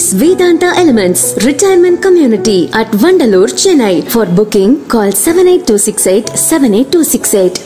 is Vedanta Elements Retirement Community at Vandalur, Chennai. For booking, call 78268 78268.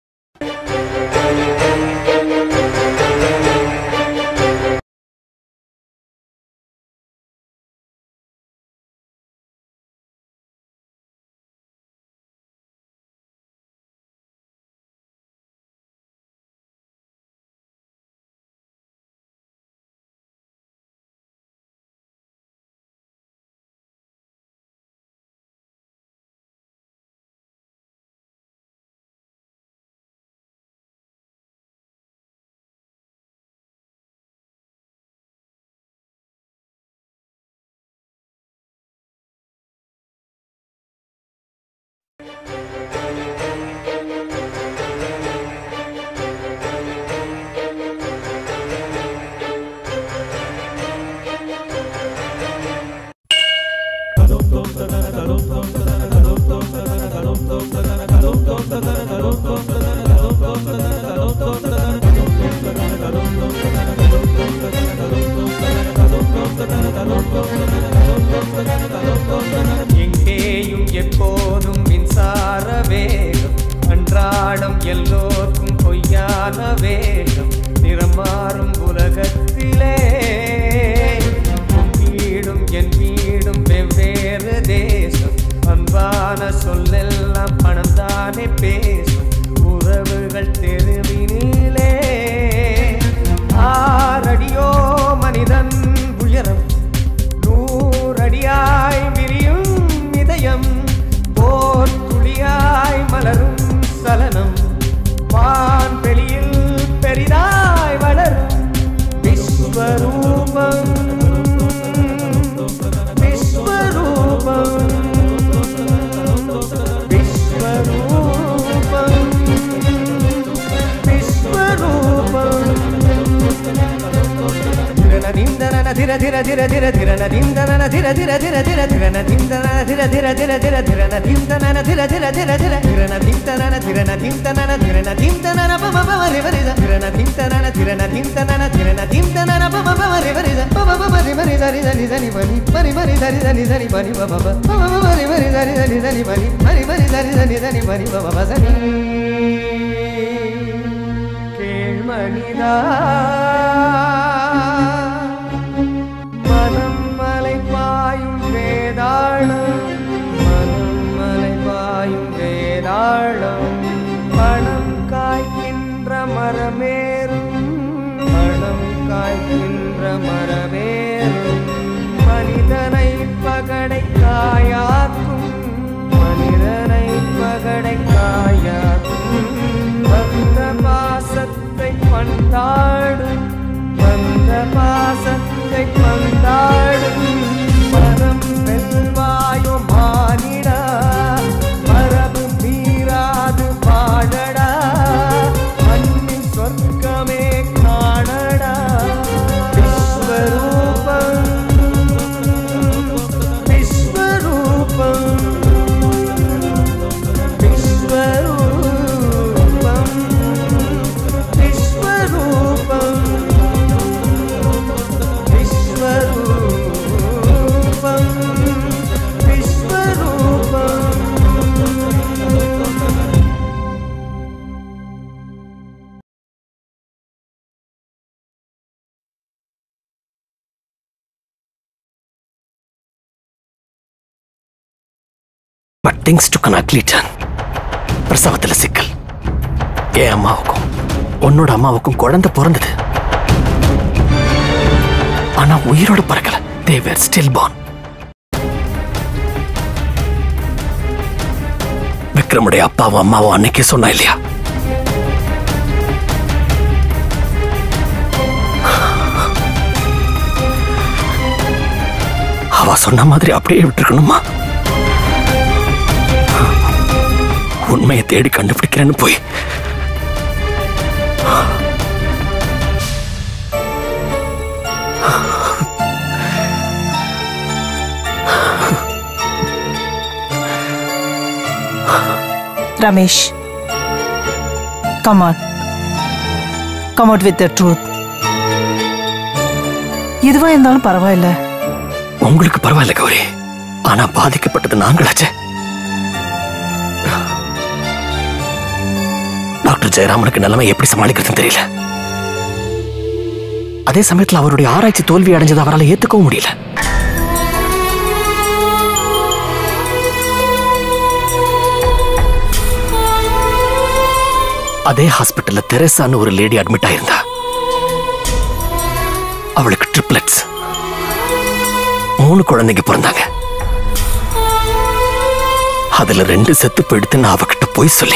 எங்கேயும் எப்போதும் மின்சார வேகம் அன்றாடம் எல்லோருக்கும் பொய்யான வேகம் நிறம் மாறும் உலகத்திலே உன் வீடும் என் வீடும் வெவ்வேறு தேசம் அன்பான சொல்லெல்லாம் பணம் தானே பேசும் உறவுகள் தெருவினிலே ஆறடியோ மனிதன் உயரம் நூறடியாய் விரியும் இதயம் போர் துளியாய் மலரும் சலனம் வான் வெளியில் பெரிதாய் வளரும் விஸ்வரூபம் விஸ்வரூபம் விஸ்வரூபம் விஸ்வரூபம் திரனதிந்தனன திர திர திர திர திரனதிந்தனன திர திர திர திர திரனதிந்தனன திர திர திர திர திரனதிந்தனன திர திர திர திர திரனதிந்தனன திரனதிந்தனன திரனதிந்தனன பம பம ரி வரி த திரனதிந்தனன திரனதிந்தனன திரனதிந்தனன பம பம ரி வரி த பம பம ரி வரி த ரி த ரி த ரி வரி மரி மரி த ரி த ரி த ரி வரி பம பம பம பம ரி வரி த ரி த ரி த ரி வரி மரி மரி த ரி த ரி த ரி வரி பம பம ச ரி கேள்மணிதா மனம் மலை பாயும் வேதாளம் மனம் மலை பாயும் வேதாளம் பணம் காய்க்கின்ற மரமேறும் பணம் காய்க்கின்ற மரமேறும் மனிதனை பகடை காயாக்கும் மனிதனை பகடை காயாக்கும் வந்த பாசத்தை பந்தாடும் வந்த பாசத்தை பந்தாடும் மனம் வெல்வாயோ மானிடா மரபு மீறாது பாடடா மண்ணின் சொர்க்கமே காணடா Vishwaroopam Vishwaroopam Vishwaroopam Vishwaroopam Vishwaroopam Vishwaroopam but things took an ugly turn பிரசவத்தில் சிக்கல் என் அம்மாவுக்கும் உன்னோட அம்மாவுக்கும் குழந்தை பிறந்தது ஆனா உயிரோட பறக்கல தே வேர் ஸ்டில் born விக்ரமுடைய அப்பாவும் அம்மாவும் அன்னைக்கே சொன்னா இல்லையா அவ சொன்ன மாதிரி அப்படியே விட்டுருக்கணுமா உண்மையை தேடி கண்டுபிடிக்கிறேன்னு போய் Ramesh, come on. Come out with the truth. எதுவா இருந்தாலும் பரவாயில்ல உங்களுக்கு பரவாயில்ல கௌரி ஆனா பாதிக்கப்பட்டது நாங்களாச்சே டாக்டர் ஜெயராமனுக்கு நிலைமை எப்படி சமாளிக்கிறதுன்னு தெரியல அதே சமயத்துல அவருடைய ஆராய்ச்சி தோல்வி அடைஞ்சது அவரால் ஏத்துக்கவும் முடியல அதே ஹாஸ்பிட்டல்ல தெரேசான்னு ஒரு லேடி அட்மிட் ஆயிருந்தா அவளுக்கு ட்ரிப்ளெட்ஸ் மூணு குழந்தைங்க பிறந்தாங்க அதுல ரெண்டு செத்து போயிடுத்து நான் அவகிட்ட போய் சொல்லி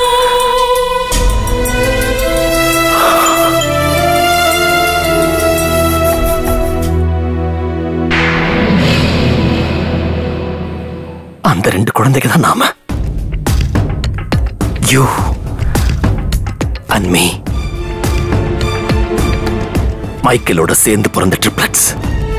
அந்த ரெண்டு குழந்தைங்க தான் நாம யூ அண்ட் மீ மைக்கேலோட சேர்ந்து பிறந்த ட்ரிப்ளட்ஸ்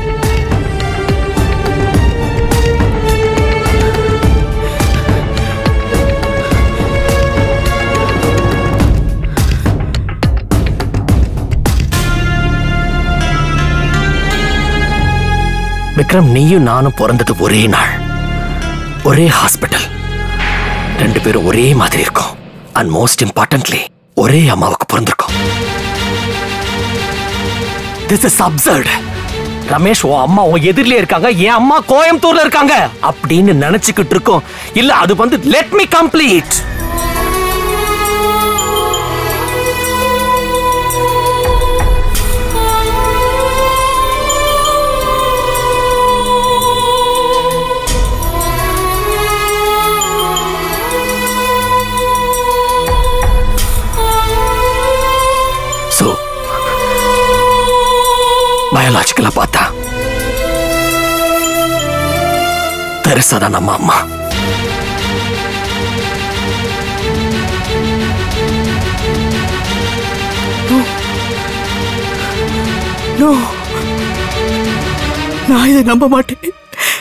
விக்ரம் நீயும் நானும் பிறந்தது ஒரே நாள் ஒரே ஹாஸ்பிட்டல் ரெண்டு பேரும் ஒரே மாதிரி இருக்கோம் அண்ட் மோஸ்ட் இம்பார்ட்டன்ட்லி ஒரே அம்மாவுக்கு பிறந்திருக்கோம் திஸ் இஸ் அப்சர்ட் ரமேஷ் உன் அம்மா உன் எதிரிலே இருக்காங்க என் அம்மா கோயம்புத்தூர்ல இருக்காங்க அப்படின்னு நினைச்சுக்கிட்டு இருக்கோம் இல்ல அது வந்து லெட் மீ கம்ப்ளீட் ஸோ பயாலாஜிக்கலா பார்த்தா தெரசா தான் நம்ம அம்மா நோ நான் இதை நம்ப மாட்டேன்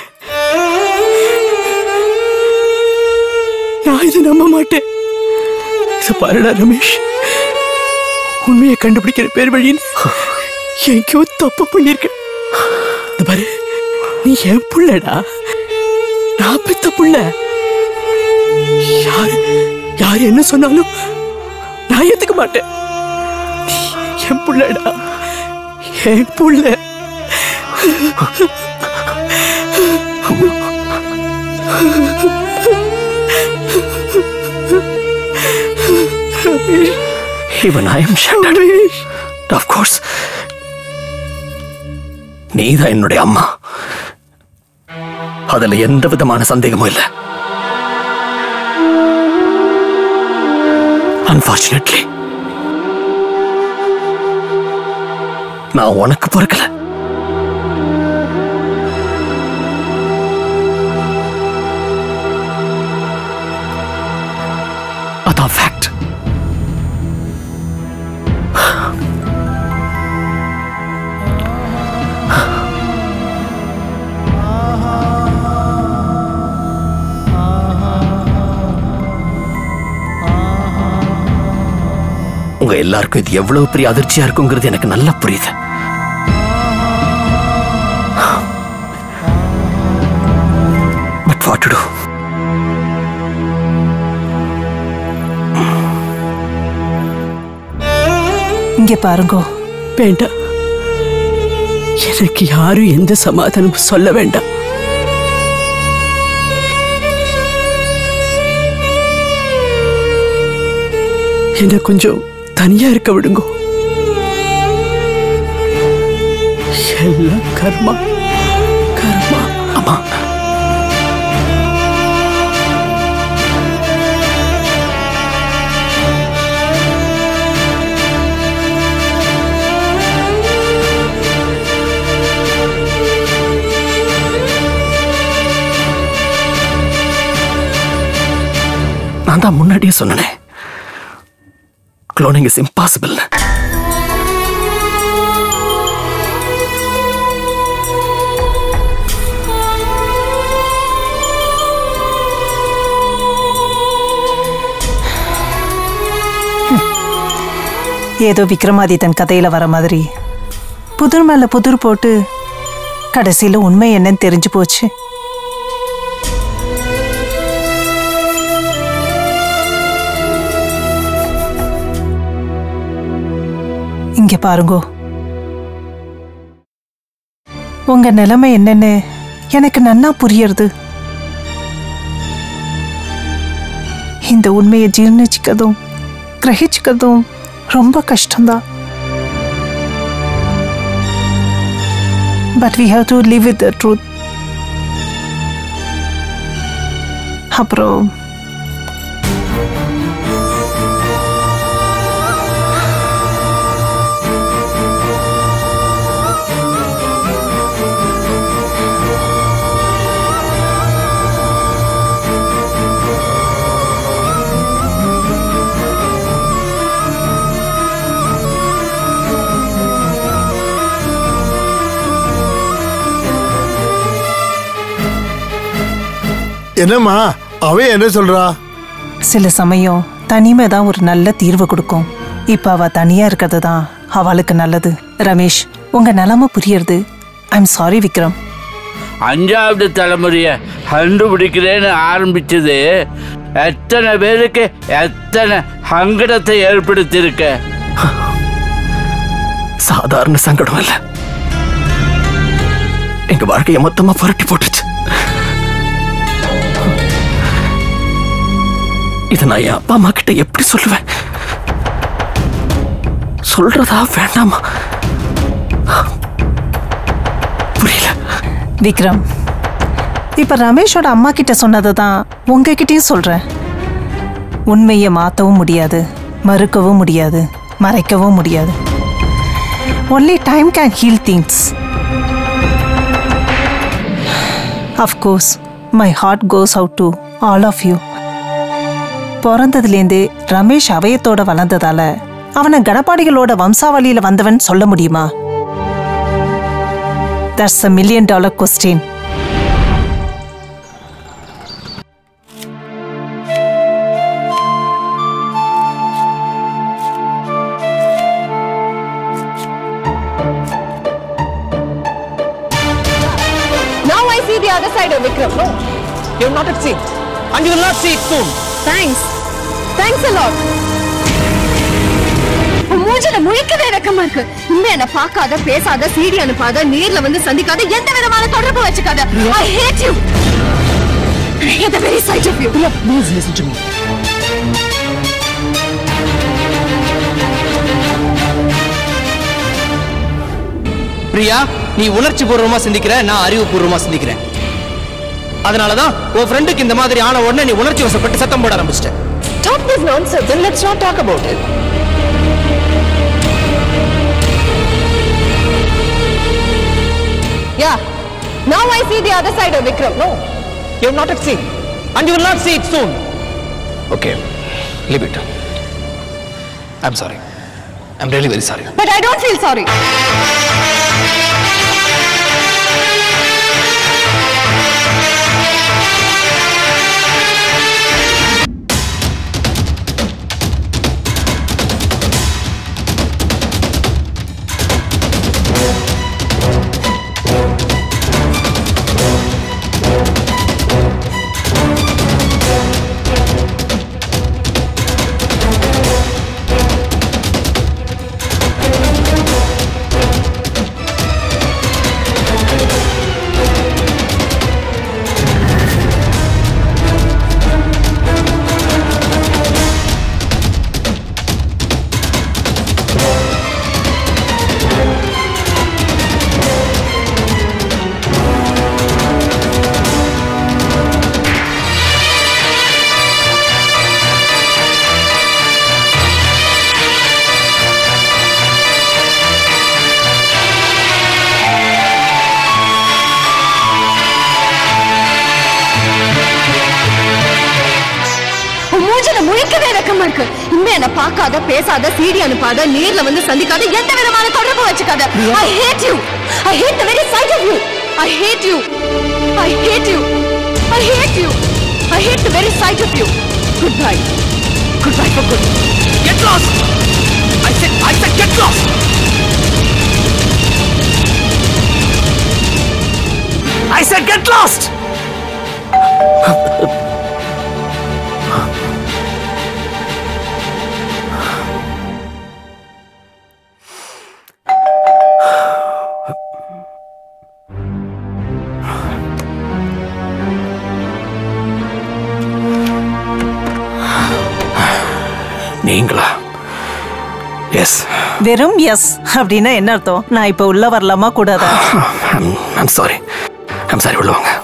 நான் இதை நம்ப மாட்டேன் இதை பாருடா ரமேஷ் உண்மையை கண்டுபிடிக்கிற பேர் வழின்னு எங்கேயோ தப்பு பண்ணிருக்க இந்த பாரு நீ என் புள்ளடா நான் பெத்த புள்ள யாரு யார் என்ன சொன்னாலும் நான் ஏத்துக்க மாட்டேன் நீ என் புள்ளடா என் புள்ள even I am shattered Ramesh of course நீதான் என்னுடைய அம்மா அதுல எந்த விதமான சந்தேகமும் இல்லை அன்பார்ச்சுனேட்லி நான் உனக்கு பிறக்கல அதான் ஃபேக்ட் உங்க எல்லாருக்கும் இது எவ்வளவு பெரிய அதிர்ச்சியா இருக்குங்கிறது எனக்கு நல்லா புரியுது பட் வாட் டு டூ இங்க பாருங்கோ வேண்டாம் எனக்கு யாரும் எந்த சமாதானமும் சொல்ல வேண்டாம் என்ன கொஞ்சம் தனியா இருக்க விடுங்க எல்லாம் கர்மா கர்மா அம்மா நான் தான் முன்னாடியே சொன்னனே cloning இஸ் இம்பாசிபிள் ஏதோ விக்ரமாதித்தன் கதையில வர மாதிரி புதிர் மேல புதிர் போட்டு கடைசியில உண்மை என்னன்னு தெரிஞ்சு போச்சு இங்க பாருங்கோ உங்க நிலைமை என்னன்னு எனக்கு நன்னா புரியறது இந்த உண்மையை ஜீர்ணிச்சுக்கிறதும் கிரகிச்சுக்கிறதும் ரொம்ப கஷ்டம்தான் but we have to live with the truth அப்புறம் என்னம்மா அவ என்ன சொல்றா சில சமயம் தனிமை தான் ஒரு நல்ல தீர்வு கொடுக்கும் இப்ப அவ தனியா இருக்கிறது தான் அவளுக்கு நல்லது ரமேஷ் உங்க நிலைமை புரியறது ஐம் சாரி விக்ரம் அஞ்சாவது தலைமுறையை கண்டுபிடிக்கிறேன்னு ஆரம்பிச்சது எத்தனை பேருக்கு எத்தனை சங்கடத்தை ஏற்படுத்தியிருக்க சாதாரண சங்கடம் இல்ல எங்க வாழ்க்கையை மொத்தமா புரட்டி போட்டுச்சு இதை நான் என் அப்பா அம்மா கிட்ட எப்படி சொல்லுவேன் சொல்றதா வேண்டாமா புரியல விக்ரம் இப்ப ரமேஷோட அம்மா கிட்ட சொன்னதை தான் உங்ககிட்டயும் சொல்றேன் உண்மையை மாத்தவும் முடியாது மறுக்கவும் முடியாது மறைக்கவும் முடியாது only time can heal things of course my heart goes out to all of you பிறந்ததுலேருந்தே ரமேஷ் அவயத்தோட வளர்ந்ததால அவனை கணபாடிகளோட வம்சாவளியில வந்தவன் சொல்ல முடியுமா that's a million dollar question Now I see the other side of Vikram. No, You have not yet seen. And you will not see it soon. thanks. Thanks a lot. உன் மூஞ்சில முழிக்கவே வெக்கமா இருக்கு இனிமே என்ன பார்க்காத பேசாத சீடி அனுப்பாத நேர்ல வந்து சந்திக்காத எந்த விதமான தொடர்பு வச்சுக்காத I hate you I hate the very sight of you Please listen to me. Priya நீ உணர்ச்சி பூர்வமா சிந்திக்கிற நான் அறிவுபூர்வமா சிந்திக்கிறேன் அதனாலதான் உன் ஃப்ரெண்டுக்கு இந்த மாதிரி ஆன உடனே நீ உணர்ச்சி வசப்பட்டு சத்தம் போட ஆரம்பிச்சிட்ட Stop this nonsense. Then let's not talk about it. Yeah. Now I see the other side of Vikram. No, you have not yet seen. And you will not see it soon. Okay leave it I'm sorry I'm really very sorry But I don't feel sorry. உன் மூஞ்சில முழிக்கவே வெக்கமா இருக்கு இனிமே என்ன பார்க்காத பேசாத CD அனுப்பாத நேர்ல வந்து சந்திக்காத எந்த விதமான தொடர்பு வச்சுக்காத I hate you I hate the very sight of you I hate you I hate you I hate you I hate the very sight of you good bye good bye for good Get lost! I said, I said, get lost! I said get lost நீங்களா yes வெறும் yes அப்படின்னா என்ன அர்த்தம் நான் இப்ப உள்ள வரலாமா கூடாதா ஐம் சாரி ஐம் சாரி உள்ள வாங்க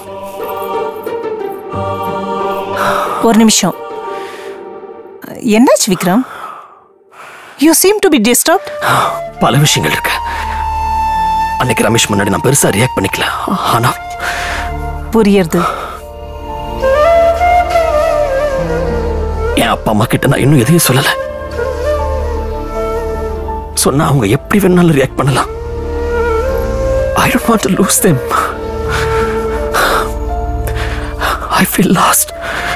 ஒரு நிமிஷம் என்னாச்சு Vikram you seem to be disturbed பல விஷயங்கள் இருக்கு அன்னைக்கு ரமேஷ் முன்னாடி நான் பெருசா ரியாக்ட் பண்ணிக்கல ஆனா புரியுது என் அப்பா அம்மா கிட்ட நான் இன்னும் எதையும் சொல்லல சொன்னா அவங்க எப்படி வேணாலும் ரியாக்ட் பண்ணலாம் I don't want to lose them I feel lost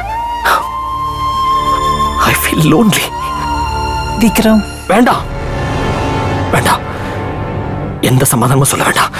I feel lonely Vikram வேண்டாம் வேண்டாம் எந்த சமாதானமும் சொல்ல வேண்டாம்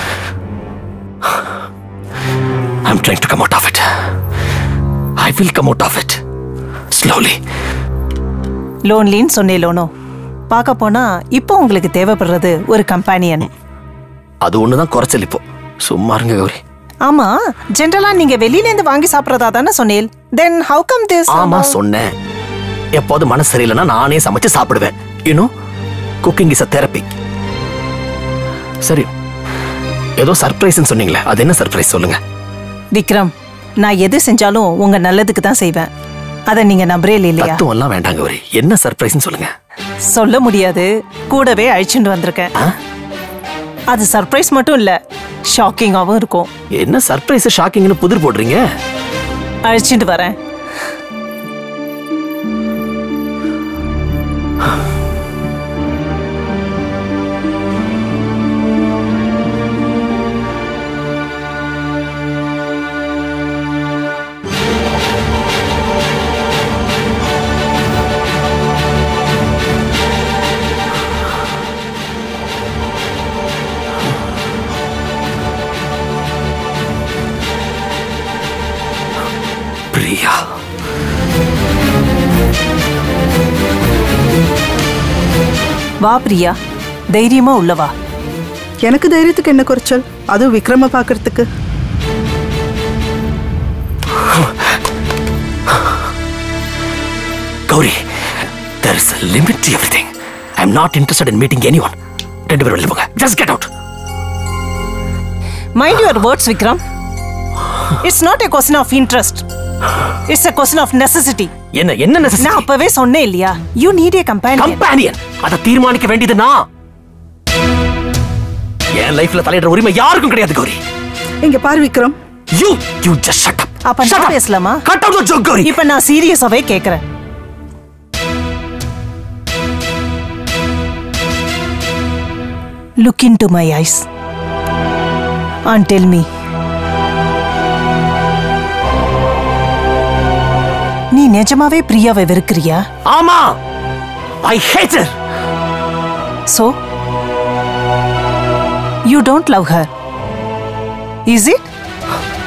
I'm trying to come out of it I will come out of it slowly லோன்லின்னு சொன்னேலோனோ பார்க்க போனா இப்போ உங்களுக்கு தேவைப்படுறது ஒரு கம்பானியன் அது ஒண்ணுதான் குறைச்சல் இப்போ சும்மா இருங்க கௌரி ஆமா ஜென்ரலா நீங்க வெளியில இருந்து வாங்கி சாப்பிடறதா தானே சொன்னேல் தென் ஹவு கம் திஸ் ஆமா சொன்னேன் எப்போது மனசு சரியில்லைன்னா நானே சமைச்சு சாப்பிடுவேன் இன்னும் குக்கிங் இஸ் அ தெரப்பி சரி ஏதோ சர்ப்ரைஸ்னு சொன்னீங்களே அது என்ன சர்ப்ரைஸ் சொல்லுங்க விக்ரம் நான் எது செஞ்சாலும் உங்க நல்லதுக்கு தான் செய்வேன் அதை நீங்க நம்புறே இல்லையா தத்துவம் எல்லாம் வேண்டாம் கௌரி என்ன சர்ப்ரைஸ்னு சொல்லுங்க சொல்ல முடியாது கூடவே அழிச்சுட்டு வந்திருக்கேன் ஆ? அது சர்ப்ரைஸ் மட்டும் இல்ல ஷாக்கிங்காவும் இருக்கும் என்ன சர்ப்ரைஸ் ஷாக்கிங்னு புதிர் போடுறீங்க அழிச்சுட்டு வரேன் பிரியா வா பிரியா தைரியமா உள்ள வா எனக்கு தைரியத்துக்கு என்ன குறைச்சல் அதுவும் விக்ரம பார்க்கறதுக்கு Gowri there is a limit to everything i am not interested in meeting anyone ரெண்டு பேரும் வெளில போங்க just get out mind your words Vikram it's not a question of interest it's a question of necessity என்ன என்ன நான் necessity அப்பவே சொன்னேன் இல்லையா you need a company companion அதை தீர்மானிக்க வேண்டியது நான் என் லைஃப்ல தலையிடுற உரிமை யாருக்கும் கிடையாது கௌரி இங்க பாரு Vikram you you just shut up அப்ப நான் பேசலாமா cut out the joke Gauri இப்ப நான் சீரியஸாவே கேக்குறேன் look into my eyes and tell me நீ நிஜமாவே பிரியாவை வெறுக்கிறியா ஆமா I hate her So? You don't love her. Is it?